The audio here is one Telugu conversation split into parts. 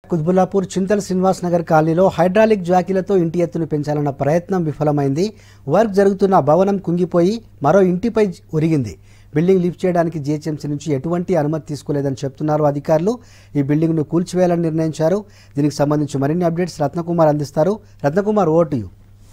కుత్బుల్లాపూర్ చింతల్ శ్రీనివాస్ నగర్ కాలనీలో హైడ్రాలిక్ జాకీలతో ఇంటి ఎత్తును పెంచాలన్న ప్రయత్నం విఫలమైంది వర్క్ జరుగుతున్న భవనం కుంగిపోయి మరో ఇంటిపై ఒరిగింది బిల్డింగ్ లిఫ్ట్ చేయడానికి జీహెచ్ఎంసీ నుంచి ఎటువంటి అనుమతి తీసుకోలేదని చెప్తున్నారు అధికారులు ఈ బిల్డింగ్ను కూల్చివేయాలని నిర్ణయించారు దీనికి సంబంధించి మరిన్ని అప్డేట్స్ రత్నకుమార్ అందిస్తారు రత్నకుమార్ ఓటు యు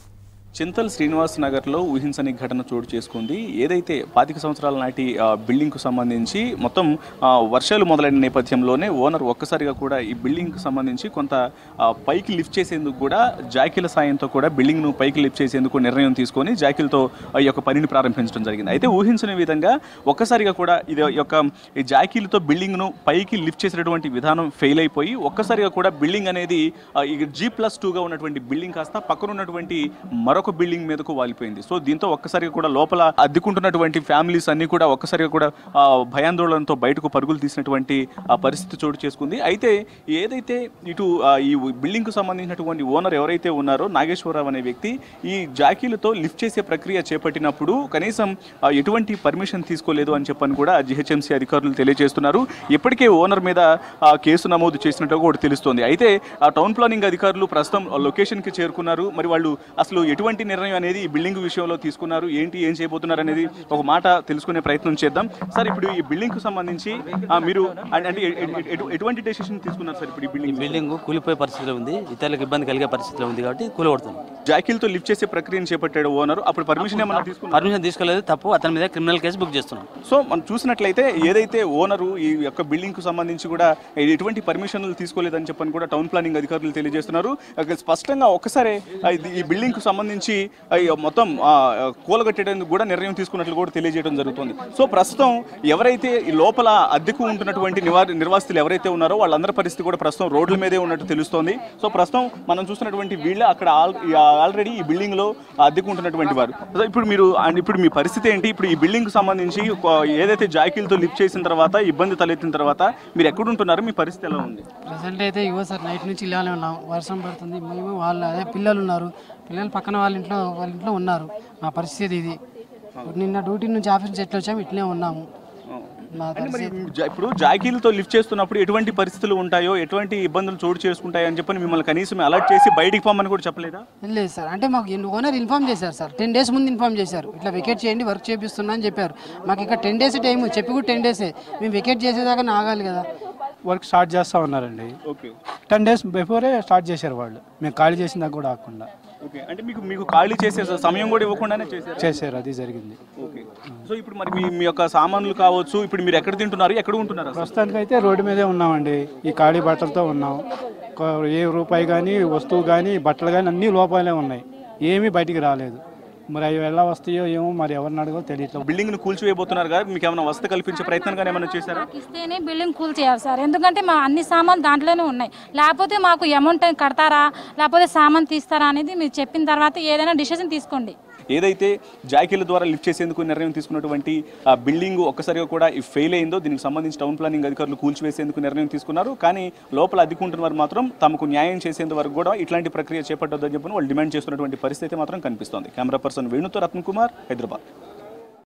చింతల్ శ్రీనివాస్ నగర్లో ఊహించని ఘటన చోటు చేసుకుంది ఏదైతే పాతిక సంవత్సరాల నాటి ఆ, బిల్డింగ్కు సంబంధించి మొత్తం ఆ, వర్షాలు మొదలైన నేపథ్యంలోనే ఓనర్ ఒక్కసారిగా కూడా ఈ బిల్డింగ్కు సంబంధించి కొంత ఆ, పైకి లిఫ్ట్ చేసేందుకు కూడా జాకీల సాయంతో కూడా బిల్డింగ్ను పైకి లిఫ్ట్ చేసేందుకు నిర్ణయం తీసుకొని జాకీలతో ఆ యొక్క పనిని ప్రారంభించడం జరిగింది అయితే ఊహించని విధంగా ఒక్కసారిగా కూడా ఇది యొక్క ఈ జాకీలతో బిల్డింగ్ను పైకి లిఫ్ట్ చేసేటటువంటి విధానం ఫెయిల్ అయిపోయి ఒక్కసారిగా కూడా బిల్డింగ్ అనేది ఆ, ఈ జీ ప్లస్ టూగా ఉన్నటువంటి బిల్డింగ్ కాస్త పక్కన ఉన్నటువంటి మరొక బిల్డింగ్ మీదకు వాలిపోయింది సో దీంతో ఒక్కసారిగా కూడా లోపల అద్దెకుంటున్నటువంటి ఫ్యామిలీస్ అన్ని కూడా ఒక్కసారిగా కూడా ఆ, భయాందోళనతో బయటకు పరుగులు తీసినటువంటి ఆ పరిస్థితి చోటు చేసుకుంది అయితే ఏదైతే ఇటు ఆ, ఈ బిల్డింగ్ కు సంబంధించినటువంటి ఓనర్ ఎవరైతే ఉన్నారో నాగేశ్వరరావు అనే వ్యక్తి ఈ జాకీలతో లిఫ్ట్ చేసే ప్రక్రియ చేపట్టినప్పుడు కనీసం ఆ, ఎటువంటి పర్మిషన్ తీసుకోలేదు అని చెప్పని కూడా జిహెచ్ఎంసీ అధికారులు తెలియజేస్తున్నారు ఇప్పటికే ఓనర్ మీద ఆ, కేసు నమోదు చేసినట్టు కూడా తెలుస్తోంది అయితే ఆ టౌన్ ప్లానింగ్ అధికారులు ప్రస్తుతం లొకేషన్ కి చేరుకున్నారు మరి వాళ్ళు అసలు ఎటువంటి నిర్ణయం అనేది ఈ బిల్డింగ్ విషయంలో తీసుకున్నారు ఏంటి ఏం చేయబోతున్నారు అనేది ఒక మాట తెలుసుకునే ప్రయత్నం చేద్దాం సార్ ఇప్పుడు ఈ బిల్డింగ్ కు సంబంధించి ఆ, మీరు అంటే అంటే ఎ- ఎ- ఎటు- ఎటువంటి డెసిషన్ తీసుకున్నారు సార్ ఇప్పుడు ఈ ఈ బిల్డింగ్ బిల్డింగ్ కూలిపోయే పరిస్థితిలో ఉంది ఇతరులకు ఇబ్బంది కలిగే పరిస్థితిలో ఉంది కాబట్టి కూలగొడుతుంది జాకీలతో లిఫ్ట్ చేసే ప్రక్రియను చేపట్టాడు ఓనర్ అప్పుడు పర్మిషన్ ఏమన్నా తీసుకున్నారు పర్మిషన్ తీసుకోలేదు తప్పు అతని మీద క్రిమినల్ కేసు బుక్ చేస్తున్నాం సో మనం చూసినట్లయితే ఏదైతే ఓనరు ఈ యొక్క బిల్డింగ్ కు సంబంధించి కూడా ఎటువంటి పర్మిషన్లు తీసుకోలేదని చెప్పని కూడా టౌన్ ప్లానింగ్ అధికారులు తెలియజేస్తున్నారు అక్కడ స్పష్టంగా ఒక్కసారి ఆ, ఇది- ఈ బిల్డింగ్ కు సంబంధించి ఆ, ఈ మొత్తం ఆ, కూలగట్టేందుకు కూడా నిర్ణయం తీసుకున్నట్లు కూడా తెలియజేయడం జరుగుతుంది సో ప్రస్తుతం ఎవరైతే ఈ లోపల అద్దెకు ఉంటున్నటువంటి నివార నిర్వాసితులు ఎవరైతే ఉన్నారో వాళ్ళందరి పరిస్థితి కూడా ప్రస్తుతం రోడ్ల మీదే ఉన్నట్టు తెలుస్తోంది సో ప్రస్తుతం మనం చూస్తున్నటువంటి వీళ్ళే అక్కడ ఆల్- ఈ ఆల్రెడీ ఈ బిల్డింగ్ లో అద్దెకు ఉంటున్నటువంటి వారు సో ఇప్పుడు మీరు అండ్ ఇప్పుడు మీ పరిస్థితి ఏంటి ఇప్పుడు ఈ బిల్డింగ్ కు సంబంధించి ఒక ఏదైతే జాకీలతో లిఫ్ట్ చేసిన తర్వాత ఇబ్బంది తలెత్తిన తర్వాత మీరు ఎక్కడ ఉంటున్నారు మీ పరిస్థితి ఎలా ఉంది ప్రజెంట్ అయితే ఇగో సార్ నైట్ నుంచి ఇలానే ఉన్నాం వర్షం పడుతుంది మేము వాళ్ళ అదే పిల్లలు ఉన్నారు పిల్లలు పక్కన వాళ్ళ ఇంట్లో వాళ్ళ ఇంట్లో ఉన్నారు మా పరిస్థితి ఇది నిన్న డ్యూటీ నుంచి ఆఫీస్ నుంచి ఎట్లా వచ్చాము ఇట్లే ఉన్నాము మా అంటే మరి పరిస్థితి జా- ఇప్పుడు జాకీలతో లిఫ్ట్ చేస్తున్నప్పుడు ఎటువంటి పరిస్థితులు ఉంటాయో ఎటువంటి ఇబ్బందులు చోటు చేసుకుంటాయో అని చెప్పని మిమ్మల్ని కనీసం అలర్ట్ చేసి బయటికి పోమని కూడా చెప్పలేదా లేదు సార్ అంటే మాకు ఓనర్ ఇన్ఫామ్ చేశారు సార్ టెన్ డేస్ ముందు ఇన్ఫామ్ చేశారు ఇట్లా వెకేట్ చేయండి వర్క్ చేపిస్తున్నా అని చెప్పారు మాకు ఇక్కడ టెన్ డేస్ టైం చెప్పి కూడా టెన్ డేసే మేము వెకేట్ చేసేదాకా ఆగాలి కదా వర్క్ స్టార్ట్ చేస్తా ఉన్నారండి ఓకే టెన్ డేస్ బిఫోరే స్టార్ట్ చేశారు వాళ్ళు మేము ఖాళీ చేసిన దాకా కూడా ఆకుండా ఓకే అంటే మీకు మీకు ఖాళీ చేసే సమయం కూడా ఇవ్వకుండానే చేశారు చేశారు అది జరిగింది ఓకే సో ఇప్పుడు మరి మీ మీ యొక్క సామాన్లు కావచ్చు ఇప్పుడు మీరు ఎక్కడ తింటున్నారు ఎక్కడ ఉంటున్నారు అసలు? ప్రస్తుతానికి అయితే రోడ్డు మీదే ఉన్నామండి ఈ ఖాళీ బట్టలతో ఉన్నాం ఒక ఏ రూపాయి కానీ వస్తువు కానీ బట్టలు కానీ అన్నీ లోపాలే ఉన్నాయి ఏమీ బయటికి రాలేదు మరి అవి ఎలా వస్తాయో ఏమో మరి ఎవరిని అడగో తెలియట్లేదు బిల్డింగ్ ను కూల్చివేయబోతున్నారు కదా మీకు ఏమైనా వసతి కల్పించే ప్రయత్నం కానీ ఏమైనా చేశారా మాకు ఇస్తేనే బిల్డింగ్ కూల్ చేయాలి సార్ ఎందుకంటే మా అన్ని సామాన్లు దాంట్లోనే ఉన్నాయి లేకపోతే మాకు అమౌంట్ కడతారా లేకపోతే సామాన్ తీస్తారా అనేది మీరు చెప్పిన తర్వాత ఏదైనా డిసిషన్ తీసుకోండి ఏదైతే జాకీల ద్వారా లిఫ్ట్ చేసేందుకు నిర్ణయం తీసుకున్నటువంటి ఆ బిల్డింగ్ ఒక్కసారిగా కూడా ఈ ఫెయిల్ అయిందో దీనికి సంబంధించి టౌన్ ప్లానింగ్ అధికారులు కూల్చివేసేందుకు నిర్ణయం తీసుకున్నారు కానీ లోపల అడ్డుకుంటున్న వారు మాత్రం తమకు న్యాయం చేసేందుకు వరకు కూడా ఇట్లాంటి ప్రక్రియ చేపట్టొద్దని చెప్పని వాళ్ళు డిమాండ్ చేస్తున్నటువంటి పరిస్థితి మాత్రం కనిపిస్తోంది కెమెరా పర్సన్ వేణుతో రత్న కుమార్ హైదరాబాద్